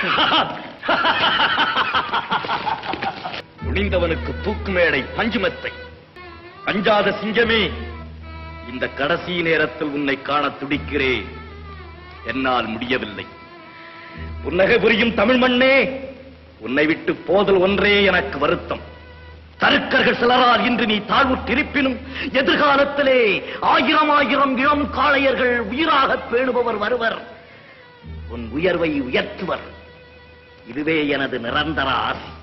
துணிந்தவனுக்கு தூக்கு மேடை பஞ்சுமெத்தை அஞ்சாத சிங்கமே இந்த கடைசி நேரத்தில் உன்னை காண துடிக்கிறேன் என்னால் முடியவில்லை புன்னகை புரியும் தமிழ் மண்ணே உன்னை விட்டு போதல் ஒன்றே எனக்கு வருத்தம் தருக்கர்கள் சிலரால் இன்று நீ தாழ்வுற்றிருப்பினும் எதிர்காலத்திலே ஆயிரம் ஆயிரம் இளம் காளையர்கள் உயிராக பேணுபவர் வருவர் உன் உயர்வை உயர்த்துவர் இதுவே எனது நிரந்தர ஆசை